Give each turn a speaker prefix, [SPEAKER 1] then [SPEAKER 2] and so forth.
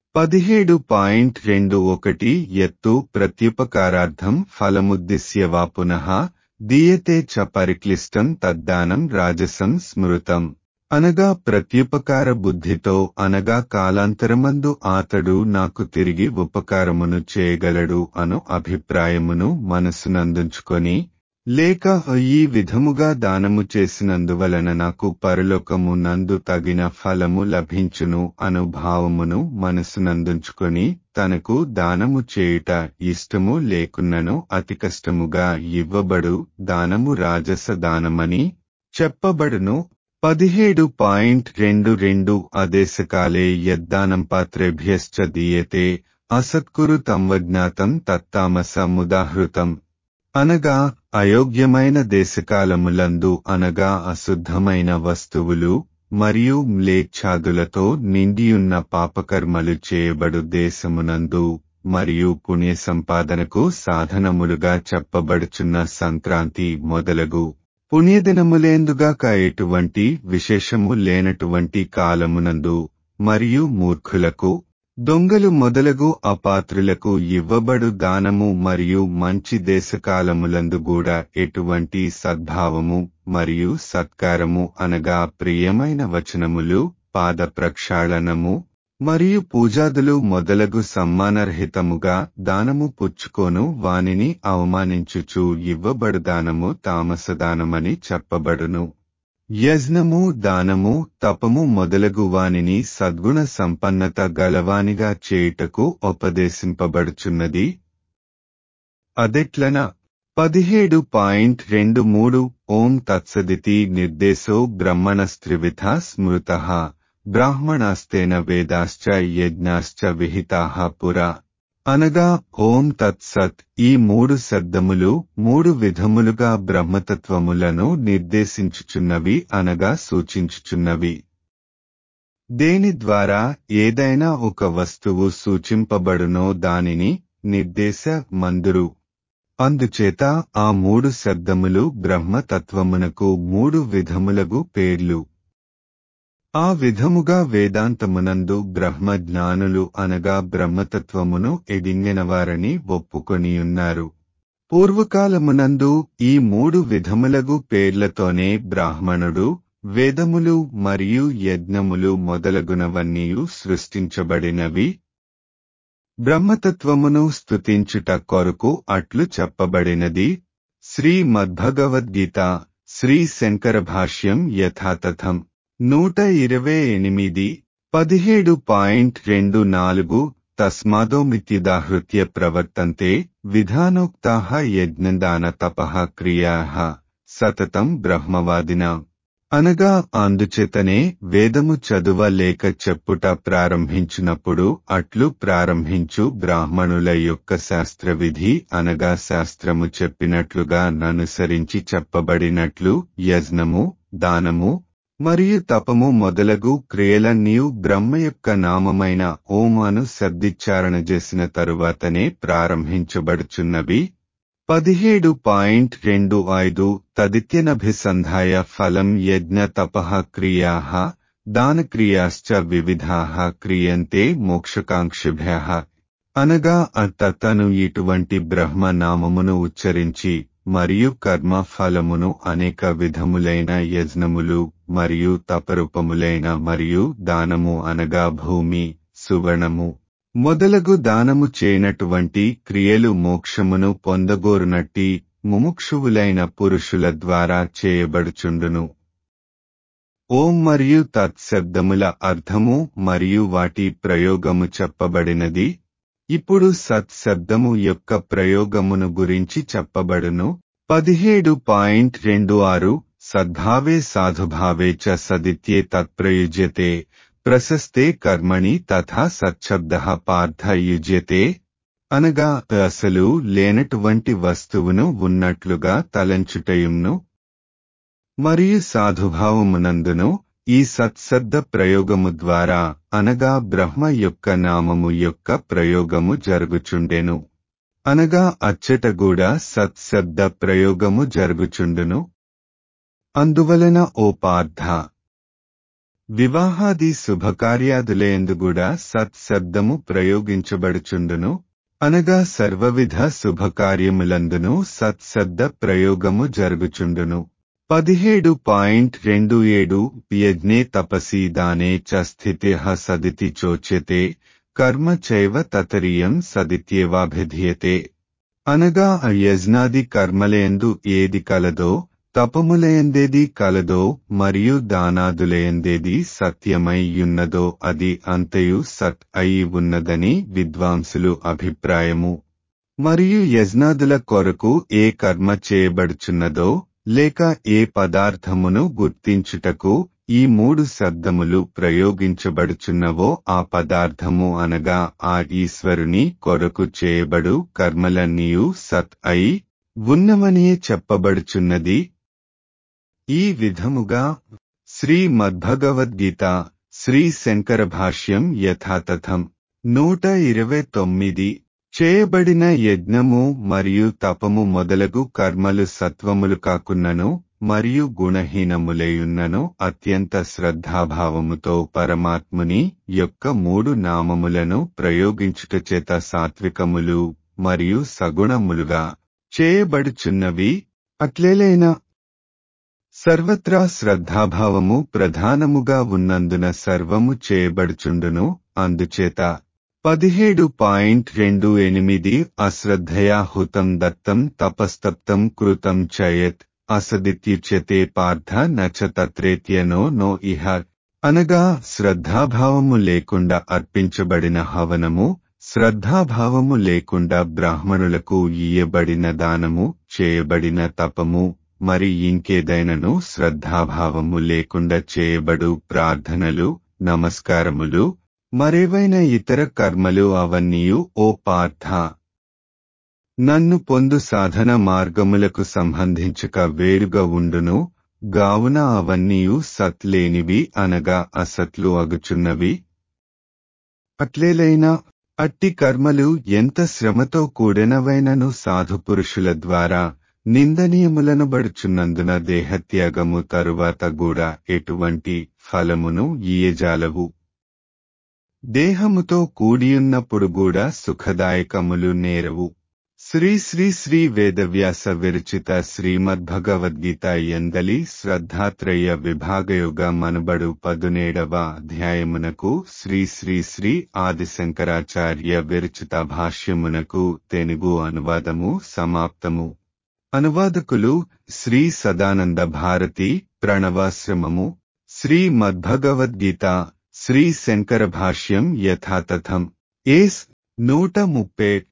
[SPEAKER 1] పదిహేడు పాయింట్ రెండు ఒకటి ఎత్తు ప్రత్యుపకారార్థం ఫలముద్దిశ్య వా పునః దీయతే చ పరిక్లిష్టం తద్దానం రాజసం స్మృతం అనగా ప్రత్యుపకార బుద్ధితో అనగా కాలాంతరమందు ఆతడు నాకు తిరిగి ఉపకారమును చేయగలడు అను అభిప్రాయమును మనసునందుంచుకొని లేక ఈ విధముగా దానము చేసినందువలన నాకు పరలోకము నందు తగిన ఫలము లభించును అను భావమును మనసునందుంచుకొని తనకు దానము చేయుట ఇష్టము లేకున్నను అతి కష్టముగా ఇవ్వబడు దానము రాజస దానమని చెప్పబడును పదిహేడు పాయింట్ రెండు రెండు అదేశకాలే యద్దానం పాత్రేభ్యశ్చ దీయతే అసత్కురు తంవజ్ఞాతం తత్తామస ముదాహృతం అనగా అయోగ్యమైన దేశకాలములందు అనగా అశుద్ధమైన వస్తువులు మరియు మ్లేచ్ఛాదులతో నిండియున్న పాపకర్మలు చేయబడు దేశమునందు మరియు పుణ్య సంపాదనకు సాధనములుగా చెప్పబడుచున్న సంక్రాంతి మొదలగు పుణ్యదినములేందుగాక ఎటువంటి విశేషము లేనటువంటి కాలమునందు మరియు మూర్ఖులకు దొంగలు మొదలగు అపాత్రులకు ఇవ్వబడు దానము మరియు మంచి దేశకాలములందు కూడా ఎటువంటి సద్భావము మరియు సత్కారము అనగా ప్రియమైన వచనములు పాద ప్రక్షాళనము మరియు పూజాదులు మొదలగు సమ్మానరహితముగా దానము పుచ్చుకోను వానిని అవమానించుచు ఇవ్వబడు దానము తామసదానమని చెప్పబడును యజ్ఞము దానము తపము మొదలగు వానిని సద్గుణ సంపన్నత గలవానిగా చేయుటకు ఉపదేశింపబడుచున్నది అదెట్లన పదిహేడు పాయింట్ రెండు మూడు ఓం తత్సదితి నిర్దేశో బ్రహ్మణస్త్రివిధ స్మృత బ్రాహ్మణాస్తేన వేదాశ్చ యజ్ఞాశ్చ విహితాః పురా అనగా ఓం తత్సత్ ఈ మూడు శబ్దములు మూడు విధములుగా బ్రహ్మతత్వములను నిర్దేశించుచున్నవి అనగా సూచించుచున్నవి దేని ద్వారా ఏదైనా ఒక వస్తువు సూచింపబడునో దానిని నిర్దేశ మందురు అందుచేత ఆ మూడు శబ్దములు బ్రహ్మతత్వమునకు మూడు విధములగు పేర్లు ఆ విధముగా వేదాంతమునందు బ్రహ్మ జ్ఞానులు అనగా బ్రహ్మతత్వమును ఎదింగినవారని ఒప్పుకొనియున్నారు పూర్వకాలమునందు ఈ మూడు విధములగు పేర్లతోనే బ్రాహ్మణుడు వేదములు మరియు యజ్ఞములు మొదలగునవన్నీయు సృష్టించబడినవి బ్రహ్మతత్వమును స్తుతించుట కొరకు అట్లు చెప్పబడినది శ్రీమద్భగవద్గీత శ్రీ శంకర భాష్యం యథాతథం నూట ఇరవై ఎనిమిది పదిహేడు పాయింట్ రెండు నాలుగు తస్మాదోమిత్యుదాహృత్య ప్రవర్తంతే విధానోక్తా యజ్ఞదాన తపః క్రియా సతతం బ్రహ్మవాదిన అనగా అందుచేతనే వేదము చదువ లేక చెప్పుట ప్రారంభించినప్పుడు అట్లు ప్రారంభించు బ్రాహ్మణుల యొక్క శాస్త్రవిధి అనగా శాస్త్రము చెప్పినట్లుగా ననుసరించి చెప్పబడినట్లు యజ్ఞము దానము మరియు తపము మొదలగు క్రియలన్నీయు బ్రహ్మ యొక్క నామమైన ఓమాను శబ్దిచ్చారణ చేసిన తరువాతనే ప్రారంభించబడుచున్నవి పదిహేడు పాయింట్ రెండు ఐదు తదిత్యనభిసంధాయ ఫలం యజ్ఞ తపః క్రియా దానక్రియాశ్చ వివిధా క్రియంతే మోక్షకాంక్షిభ్య అనగా తను ఇటువంటి బ్రహ్మ నామమును ఉచ్చరించి మరియు కర్మ ఫలమును అనేక విధములైన యజ్ఞములు మరియు తపరూపములైన మరియు దానము అనగా భూమి సువర్ణము మొదలగు దానము చేయనటువంటి క్రియలు మోక్షమును పొందగోరునట్టి ముముక్షువులైన పురుషుల ద్వారా చేయబడుచుండును ఓం మరియు తత్శబ్దముల అర్థము మరియు వాటి ప్రయోగము చెప్పబడినది ఇప్పుడు సత్శబ్దము యొక్క ప్రయోగమును గురించి చెప్పబడును పదిహేడు పాయింట్ రెండు ఆరు సద్భావే సాధుభావే చ సదిత్యే తత్ప్రయుజ్యతే ప్రశస్తే కర్మణి తథా సచ్చబ్ద పార్థ యుజ్యతే అనగా అసలు లేనటువంటి వస్తువును ఉన్నట్లుగా తలంచుటయుంను మరియు సాధుభావమునందును ఈ సత్శబ్ద ప్రయోగము ద్వారా అనగా బ్రహ్మ యొక్క నామము యొక్క ప్రయోగము జరుగుచుండెను అనగా అచ్చట కూడా సత్శబ్ద ప్రయోగము జరుగుచుండును అందువలన ఓ పార్థ వివాహాది శుభకార్యాదులేందు కూడా సత్ శబ్దము ప్రయోగించబడుచుండును అనగా సర్వవిధ శుభకార్యములందును సత్శబ్ద ప్రయోగము జరుగుచుండును పదిహేడు పాయింట్ రెండు ఏడు యజ్ఞే తపసి దానే చ స్థితి సదితి చోచ్యతే కర్మ చైవ తతరీయం సదిత్యేవాభిధీయతే అనగా ఆ యజ్ఞాది కర్మలయందు ఏది కలదో తపములయందేది కలదో మరియు దానాదులయందేది సత్యమై యున్నదో అది అంతయు సత్ అయి ఉన్నదని విద్వాంసులు అభిప్రాయము మరియు యజ్ఞాదుల కొరకు ఏ కర్మ చేయబడుచున్నదో లేక ఏ పదార్థమును గుర్తించుటకు ఈ మూడు శబ్దములు ప్రయోగించబడుచున్నవో ఆ పదార్థము అనగా ఆ ఈశ్వరుని కొరకు చేయబడు కర్మలన్నీయు సత్ అయి ఉన్నవనియే చెప్పబడుచున్నది ఈ విధముగా శ్రీ మద్భగవద్గీత శ్రీ శంకర భాష్యం యథాతథం నూట ఇరవై తొమ్మిది చేయబడిన యజ్ఞము మరియు తపము మొదలగు కర్మలు సత్వములు కాకున్నను మరియు గుణహీనములేయున్నను అత్యంత శ్రద్ధాభావముతో పరమాత్ముని యొక్క మూడు నామములను ప్రయోగించుట చేత సాత్వికములు మరియు సగుణములుగా చేయబడుచున్నవి అట్లేలైన సర్వత్రా శ్రద్ధాభావము ప్రధానముగా ఉన్నందున సర్వము చేయబడుచుండును అందుచేత పదిహేడు పాయింట్ రెండు ఎనిమిది అశ్రద్ధయా హుతం దత్తం తపస్తప్తం కృతం చయత్ అసదిత్యుచ్యతే పార్థ నచ తత్రేత్యనో నో ఇహ అనగా శ్రద్ధాభావము లేకుండా అర్పించబడిన హవనము శ్రద్ధాభావము లేకుండా బ్రాహ్మణులకు ఇయ్యబడిన దానము చేయబడిన తపము మరి ఇంకేదైనను శ్రద్ధాభావము లేకుండా చేయబడు ప్రార్థనలు నమస్కారములు మరేవైనా ఇతర కర్మలు అవన్నీయు ఓ పార్థ నన్ను పొందు సాధన మార్గములకు సంబంధించక వేరుగా ఉండును గావున అవన్నీయు సత్లేనివి అనగా అసత్లు అగుచున్నవి అట్లేలైనా అట్టి కర్మలు ఎంత శ్రమతో కూడినవైనను సాధుపురుషుల ద్వారా నిందనీయములను బడుచున్నందున దేహత్యాగము తరువాత కూడా ఎటువంటి ఫలమును ఈయజాలవు దేహముతో కూడియున్నప్పుడు కూడా సుఖదాయకములు నేరవు శ్రీ శ్రీ శ్రీ వేదవ్యాస విరచిత శ్రీమద్భగవద్గీత ఎందలి శ్రద్ధాత్రయ విభాగయోగ మనబడు పదునేడవ అధ్యాయమునకు శ్రీ శ్రీ శ్రీ ఆదిశంకరాచార్య విరచిత భాష్యమునకు తెలుగు అనువాదము సమాప్తము అనువాదకులు శ్రీ సదానంద భారతి ప్రణవాశ్రమము శ్రీ మద్భగవద్గీత శ్రీ శంకర భాష్యం యథాతథం ఏస్ నూట ముప్పై